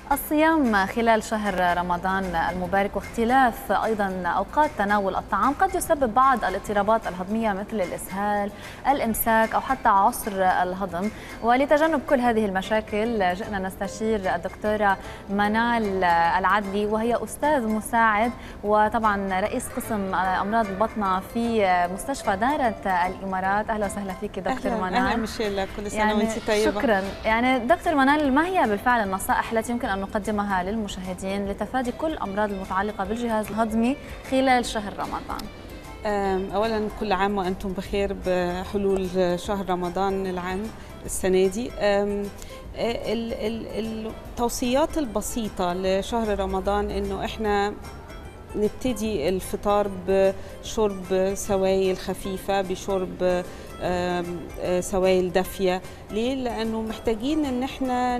الصيام خلال شهر رمضان المبارك واختلاف ايضا اوقات تناول الطعام قد يسبب بعض الاضطرابات الهضميه مثل الاسهال، الامساك او حتى عسر الهضم، ولتجنب كل هذه المشاكل جئنا نستشير الدكتوره منال العدلي وهي استاذ مساعد وطبعا رئيس قسم امراض البطنه في مستشفى دارة الامارات، اهلا وسهلا فيك دكتور أهلا منال. اهلا ميشيلا كل سنه يعني وانت طيبه شكرا يعني دكتور منال ما هي بالفعل النصائح التي يمكن أن نقدمها للمشاهدين لتفادي كل الأمراض المتعلقة بالجهاز الهضمي خلال شهر رمضان أم، اولا كل عام وانتم بخير بحلول شهر رمضان العام السنه دي أم، ال- ال- التوصيات البسيطه لشهر رمضان انه احنا نبتدي الفطار بشرب سوائل خفيفة بشرب آم، آه، سوائل دافية ليه؟ لأنه محتاجين إن احنا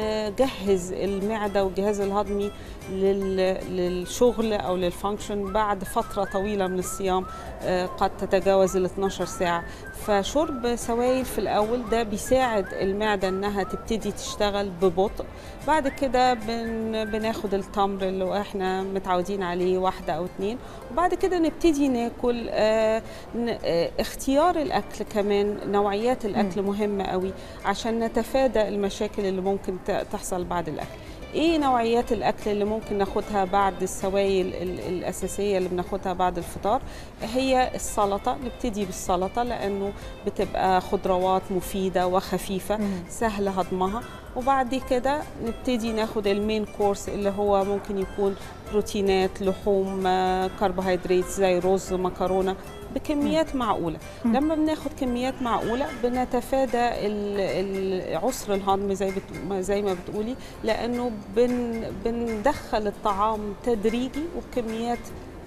نجهز المعدة والجهاز الهضمي لل- للشغل أو للفانكشن بعد فترة طويلة من الصيام آه، قد تتجاوز ال 12 ساعة فشرب سوائل في الأول ده بيساعد المعدة إنها تبتدي تشتغل ببطء بعد كده بن بناخد التمر اللي احنا متعودين عليه واحدة أو اتنين وبعد كده نبتدي ناكل آه ن- آه اختيار الأكل كمان نوعيات الأكل مهمة قوي عشان نتفادى المشاكل اللي ممكن ت- تحصل بعد الأكل ايه نوعيات الاكل اللي ممكن ناخدها بعد السوائل ال- الاساسيه اللي بناخدها بعد الفطار هي السلطه نبتدي بالسلطه لانه بتبقى خضروات مفيده وخفيفه مم. سهل هضمها وبعد كده نبتدي ناخد المين كورس اللي هو ممكن يكون بروتينات لحوم آه، كربوهيدرات زي رز مكرونه بكميات معقوله مم. لما بناخد كميات معقوله بنتفادى ال- ال- عسر الهضم زي بت... زي ما بتقولي لانه بن... بندخل الطعام تدريجي وبكميات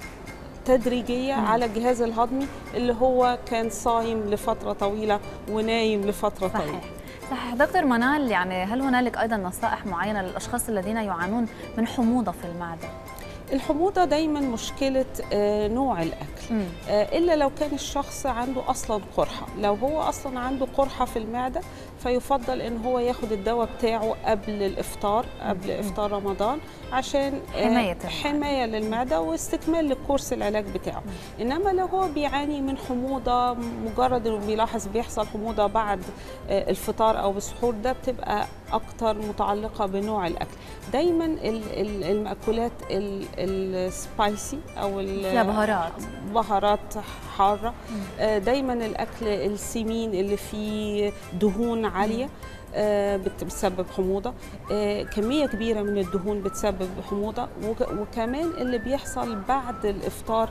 تدريجيه مم. على الجهاز الهضمي اللي هو كان صايم لفتره طويله ونايم لفتره طويله صحيح صحيح دكتور منال يعني هل هنالك أيضا نصائح معينة للأشخاص الذين يعانون من حموضة في المعدة؟ الحموضه دايما مشكله آه، نوع الاكل مم. آه، الا لو كان الشخص عنده اصلا قرحه لو هو اصلا عنده قرحه في المعده فيفضل ان هو ياخد الدواء بتاعه قبل الافطار قبل افطار رمضان عشان آه، حماية المعدة. حمايه للمعده واستكمال للكورس العلاج بتاعه انما لو هو بيعاني من حموضه مجرد انه بيلاحظ بيحصل حموضه بعد آه، الفطار او السحور ده بتبقى اكتر متعلقه بنوع الاكل دايما ال- ال- المأكولات ال- السبايسي او ال- فيها بهارات بهارات حاره آه، دايما الاكل السمين اللي فيه دهون عاليه آه، بت- بتسبب حموضه آه، كميه كبيره من الدهون بتسبب حموضه وك- وكمان اللي بيحصل بعد الافطار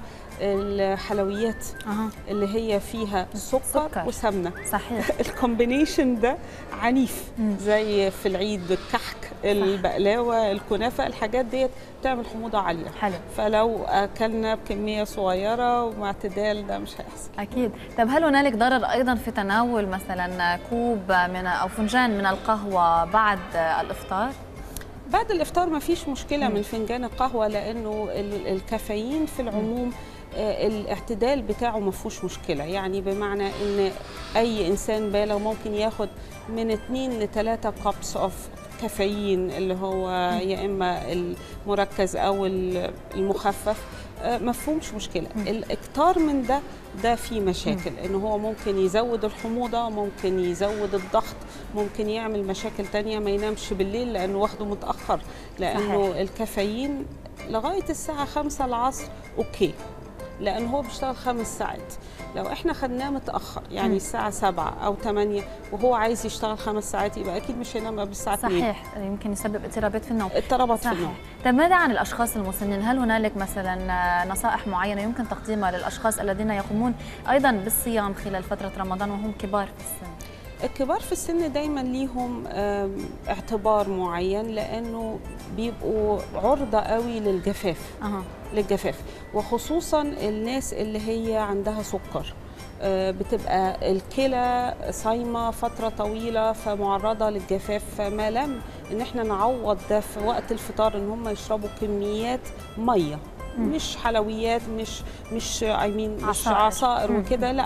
الحلويات أها اللي هي فيها سكر, سكر. وسمنه صحيح الكومبينيشن ده عنيف مم. زي في العيد الكحك البقلاوه الكنافه الحاجات ديت بتعمل حموضه عاليه حلو فلو اكلنا بكميه صغيره ومع اعتدال ده مش هيحصل أكيد طب هل هنالك ضرر أيضا في تناول مثلا كوب من أو فنجان من القهوة بعد الإفطار؟ بعد الافطار ما فيش مشكله مم. من فنجان القهوه لانه ال- الكافيين في العموم آه، الاعتدال بتاعه ما فيهوش مشكله يعني بمعنى ان اي انسان بالغ ممكن ياخد من 2 ل 3 كابس اوف كافيين اللي هو يا اما المركز او ال- المخفف آه، ما فيهمش مشكله مم. الاكتار من ده ده فيه مشاكل ان هو ممكن يزود الحموضه ممكن يزود الضغط ممكن يعمل مشاكل تانية ما ينامش بالليل لانه واخده متاخر لانه صحيح. الكافيين لغايه الساعه 5 العصر اوكي لان هو بيشتغل خمس ساعات لو احنا خدناه متاخر يعني مم. الساعه 7 او 8 وهو عايز يشتغل خمس ساعات يبقى اكيد مش هينام قبل الساعه 2 صحيح يمكن يسبب اضطرابات في النوم اضطرابات في صحيح النوم طيب ماذا عن الاشخاص المسنين هل هنالك مثلا نصائح معينه يمكن تقديمها للاشخاص الذين يقومون ايضا بالصيام خلال فتره رمضان وهم كبار في السن الكبار في السن دايما ليهم آم، اعتبار معين لانه بيبقوا عرضه قوي للجفاف اها للجفاف وخصوصا الناس اللي هي عندها سكر آه، بتبقى الكلى صايمه فتره طويله فمعرضه للجفاف فما لم ان احنا نعوض ده في وقت الفطار ان هم يشربوا كميات ميه مم. مش حلويات مش مش اي مين مش عصائر. عصائر مم. وكده لا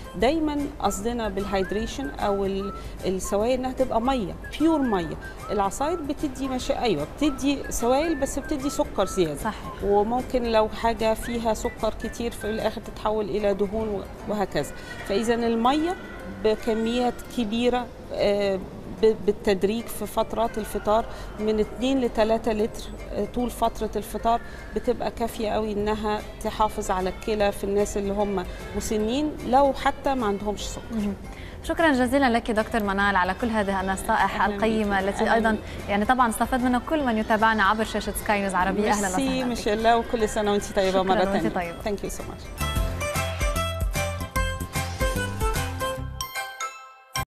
دايما قصدنا بالهايدريشن او ال- السوائل انها تبقى ميه بيور ميه العصاير بتدي مش ايوه بتدي سوائل بس بتدي سكر زياده صحيح وممكن لو حاجة فيها سكر كتير في الآخر تتحول إلى دهون وهكذا فإذا المية بكميات كبيرة آه، ب- بالتدريج في فترات الفطار من 2 ل 3 لتر آه، طول فترة الفطار بتبقى كافية قوي إنها تحافظ على الكلى في الناس اللي هم مسنين لو حتى ما عندهمش سكر مهم. شكرا جزيلا لك دكتور منال على كل هذه النصائح أهلاً القيمه بك. التي أهلاً ايضا بك. يعني طبعا استفاد منها كل من يتابعنا عبر شاشه سكاي نيوز عربيه اهلا ميرسي وسهلا بك. ميشيلا وكل سنة وأنت طيبة شكراً مرة وأنتِ ثانية طيبة. ثانك يو سو ماتش